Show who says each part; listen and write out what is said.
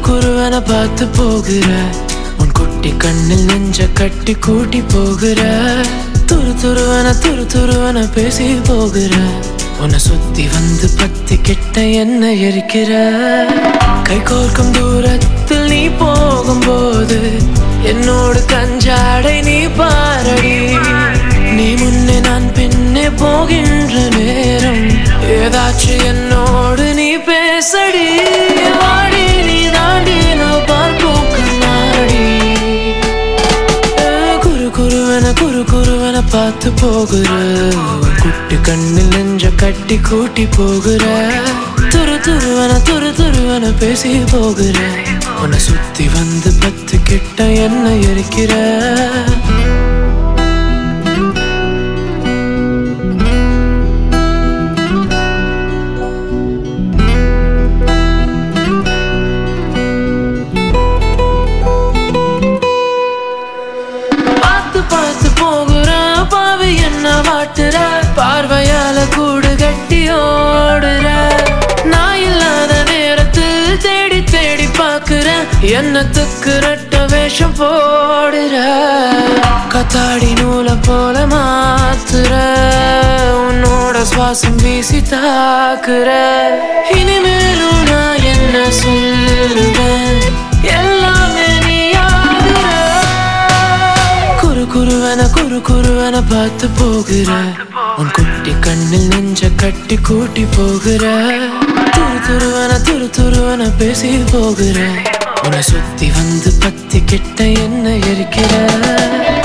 Speaker 1: குருவன பார்த்து போகிற உன் குட்டி கண்ணில் நெஞ்ச கட்டி கூட்டி போகிற துரு துருவன துரு துருவன பேசி போகிற உன்னை சுத்தி வந்து பத்தி கிட்ட என்ன எரிக்கிற கை கோர்க்கும் தூரத்தில் நீ போகும்போது என்னோடு கஞ்சாடை நீ பாரடி நீ முன்னே நான் பின்னே போகின்ற நேரம் ஏதாச்சும் என்னோடு நீ பேசடி வாடி நீ தாண்டி நான் பார்க்கும் கண்ணாடி குரு குருவன குரு குருவன பார்த்து போகிற உன் குட்டி கண்ணில் நெஞ்ச கட்டி கூட்டி போகிற துரு துருவன துரு துருவன பேசி போகிற உன்னை சுத்தி வந்து பத்து கிட்ட என்ன எரிக்கிற பார்த்து பார்த்து போகிற பாவி என்ன வாட்டுற பார்வையால கூடு கட்டி ஓடுற நான் இல்லாத நேரத்தில் தேடி தேடி பார்க்கிற என்னத்துக்கு ரெட்ட வேஷம் போடுற கத்தாடி நூலை போல மாத்துற உன்னோட சுவாசம் வீசி தாக்குற இனிமேலும் நான் என்ன சொல்லுவேன் எல்லாமே நீ குரு குருவன குரு குருவன பார்த்து போகிற உன் குட்டி கண்ணில் நெஞ்ச கட்டி கூட்டி போகிற துரு துருவன துரு துருவன பேசி போகிற உன்னை சுத்தி வந்து பத்தி கிட்ட என்ன எரிக்கிற